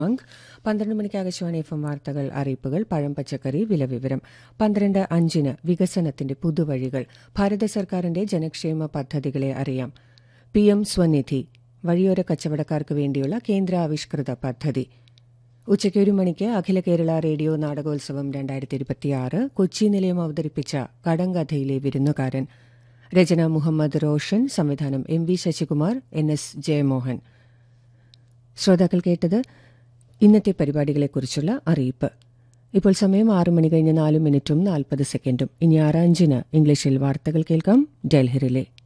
അങ്ക് പന്ത്രണ്ട് മണിക്ക് Akashvani F M വാർത്തകൾ അറിയിപ്പുകൾ പഴം പച്ചക്കറി വില വിവരം പന്ത്രണ്ട് അഞ്ചിന് വികസനത്തിന്റെ പുതുവഴികൾ ഭാരത സർക്കാരിന്റെ ജനക്ഷേമ പദ്ധതികളെ അറിയാം പി എം സ്വനിധി വഴിയോര കച്ചവടക്കാർക്ക് വേണ്ടിയുള്ള കേന്ദ്ര ആവിഷ്കൃത പദ്ധതി ഉച്ചയ്ക്ക് ഒരു മണിക്ക് അഖില കേരള റേഡിയോ നാടകോത്സവം രണ്ടായിരത്തി ഇരുപത്തിയാറ് കൊച്ചി നിലയം അവതരിപ്പിച്ച കടങ്കഥയിലെ വിരുന്നുകാരൻ രചന മുഹമ്മദ് റോഷൻ സംവിധാനം M V Sasikumar N S Jayamohan ശ്രോതാക്കൾ കേട്ടത് ഇന്നത്തെ പരിപാടികളെക്കുറിച്ചുള്ള അറിയിപ്പ് ഇപ്പോൾ സമയം ആറ് മണി കഴിഞ്ഞ് നാല് മിനിറ്റും നാൽപ്പത് സെക്കൻഡും ഇനി ആറ് അഞ്ചിന് ഇംഗ്ലീഷിൽ വാർത്തകൾ കേൾക്കാം ഡൽഹിറിലെ